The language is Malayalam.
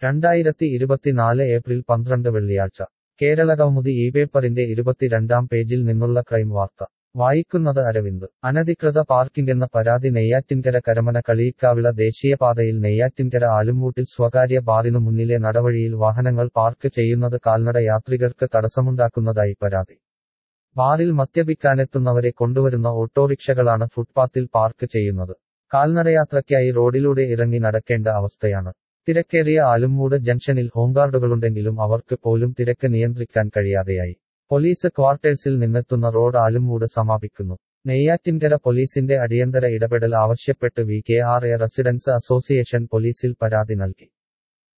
രണ്ടായിരത്തി ഇരുപത്തിനാല് ഏപ്രിൽ പന്ത്രണ്ട് വെള്ളിയാഴ്ച കേരളകൗമുദി ഈ പേപ്പറിന്റെ ഇരുപത്തിരണ്ടാം പേജിൽ നിന്നുള്ള ക്രൈം വാർത്ത വായിക്കുന്നത് അരവിന്ദ് അനധികൃത പാർക്കിംഗെന്ന പരാതി നെയ്യാറ്റിൻകര കരമന കളിയിക്കാവിള ദേശീയപാതയിൽ നെയ്യാറ്റിൻകര ആലുംമൂട്ടിൽ സ്വകാര്യ ബാറിനു മുന്നിലെ നടവഴിയിൽ വാഹനങ്ങൾ പാർക്ക് ചെയ്യുന്നത് കാൽനട യാത്രികർക്ക് തടസ്സമുണ്ടാക്കുന്നതായി പരാതി ബാറിൽ മദ്യപിക്കാനെത്തുന്നവരെ കൊണ്ടുവരുന്ന ഓട്ടോറിക്ഷകളാണ് ഫുട്പാത്തിൽ പാർക്ക് ചെയ്യുന്നത് കാൽനടയാത്രയ്ക്കായി റോഡിലൂടെ ഇറങ്ങി നടക്കേണ്ട അവസ്ഥയാണ് തിരക്കേറിയ ആലുംമൂട് ജംഗ്ഷനിൽ ഹോംഗാർഡുകളുണ്ടെങ്കിലും അവർക്ക് പോലും തിരക്ക് നിയന്ത്രിക്കാൻ കഴിയാതെയായി പോലീസ് ക്വാർട്ടേഴ്സിൽ നിന്നെത്തുന്ന റോഡ് ആലുംമൂട് സമാപിക്കുന്നു നെയ്യാറ്റിൻകര പോലീസിന്റെ അടിയന്തര ഇടപെടൽ ആവശ്യപ്പെട്ട് V K R A residents association പോലീസിൽ പരാതി നൽകി